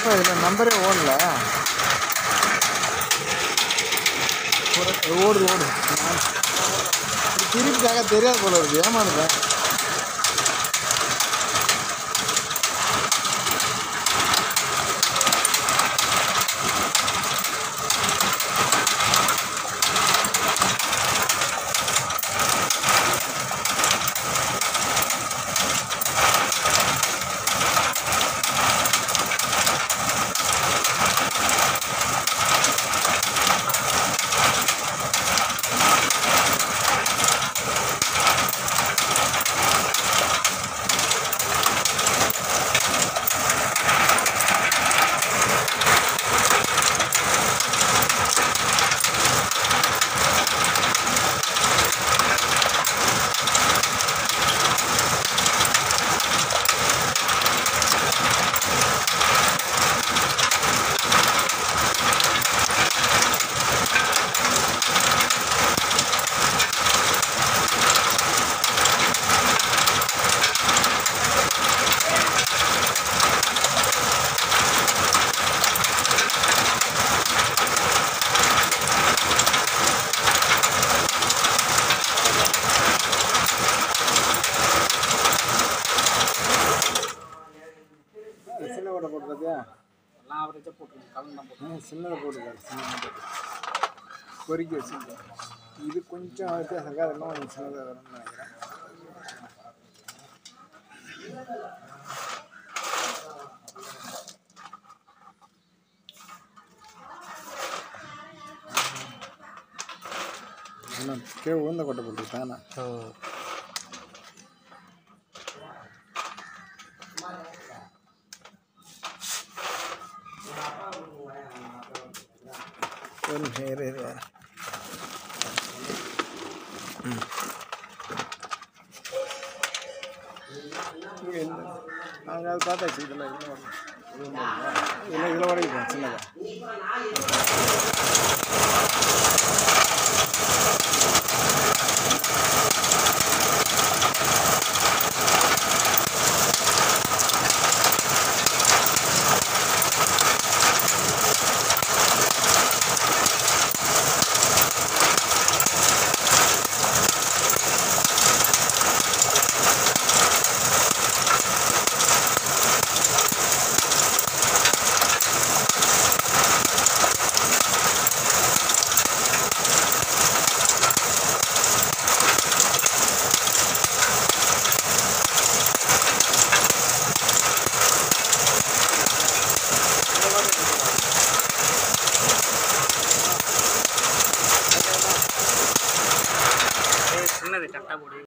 என்னப்பா இதில் நம்பரே ஓடல ஒரு- ஓடுது ஓடு திருப்பிக்காக தெரியாது போல இருக்கு ஏமாந்துட்டேன் சின்ன ஓட போட்டு பார்த்தியா எல்லாம் ஆவரேஜாக போட்டுருங்க கலந்து தான் போட்டுருங்க ம், சின்னதை போட்டுக்காரு சின்னதை போட்டு பொறுக்கி வச்சுருக்கேன் இது கொஞ்சம் வித்தியாசம் இருக்கா அது இன்னும் கொஞ்சம் சின்னதாக வரும்னு நினைக்கிறேன் இன்னும் கீழே உளுந்த கொட்டை போட்டு தானே ஒரு நிமிஷம் இரு இரு இங்கே இந்த நாங்கள் அது பார்த்தாச்சு இதில் இதில் இல்லை இதில் உடைக்கிறோம் சின்னதாக சின்னது கரெக்டாக போடு